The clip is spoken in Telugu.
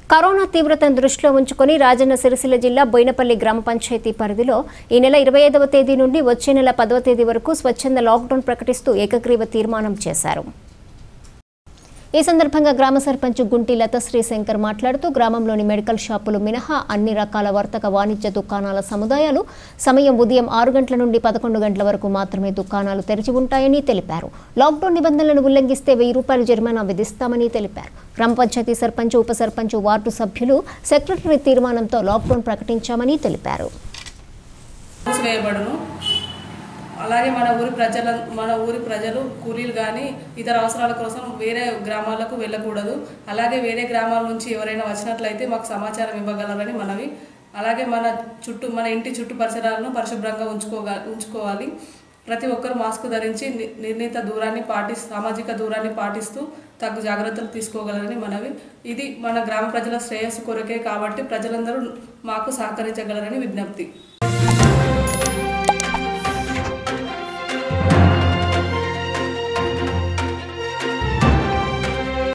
కరోనా తీవ్రతను దృష్టిలో ఉంచుకొని రాజన్న సిరిసిల్ల జిల్లా బోయినపల్లి గ్రామ పంచాయతీ పరిధిలో ఈ నెల ఇరవై ఐదవ తేదీ నుండి వచ్చే నెల పదవ తేదీ వరకు స్వచ్ఛంద లాక్డౌన్ ప్రకటిస్తూ ఏకగ్రీవ తీర్మానం చేశారు ఈ సందర్భంగా గ్రామ సర్పంచ్ గుంటి లతశ్రీ శంకర్ మాట్లాడుతూ గ్రామంలోని మెడికల్ షాపులు మినహా అన్ని రకాల వర్తక వాణిజ్య దుకాణాల సముదాయాలు సమయం ఉదయం ఆరు గంటల నుండి పదకొండు గంటల వరకు మాత్రమే దుకాణాలు తెరిచి ఉంటాయని తెలిపారు లాక్డౌన్ నిబంధనలను ఉల్లంఘిస్తే వెయ్యి రూపాయల జరిమానా విధిస్తామని తెలిపారు గ్రామ పంచాయతీ సర్పంచ్ ఉప సర్పంచ్ వార్డు సభ్యులు సెక్రటరీ తీర్మానంతో లాక్డౌన్ ప్రకటించామని తెలిపారు మూసివేయబడును అలాగే మన ఊరి ప్రజల మన ఊరి ప్రజలు కూలీలు కానీ ఇతర అవసరాల కోసం వేరే గ్రామాలకు వెళ్ళకూడదు అలాగే వేరే గ్రామాల నుంచి ఎవరైనా వచ్చినట్లయితే మాకు సమాచారం ఇవ్వగలరని మనవి అలాగే మన చుట్టూ మన ఇంటి చుట్టూ పరిసరాలను పరిశుభ్రంగా ఉంచుకోగా ఉంచుకోవాలి ప్రతి ఒక్కరు మాస్క్ ధరించి ని- నిర్ణీత దూరాన్ని పాటి సామాజిక దూరాన్ని పాటిస్తూ తగు జాగ్రత్తలు తీసుకోగలరని మనవి ఇది మన గ్రామ ప్రజల శ్రేయస్సు కొరకే కాబట్టి ప్రజలందరూ మాకు సహకరించగలరని విజ్ఞప్తి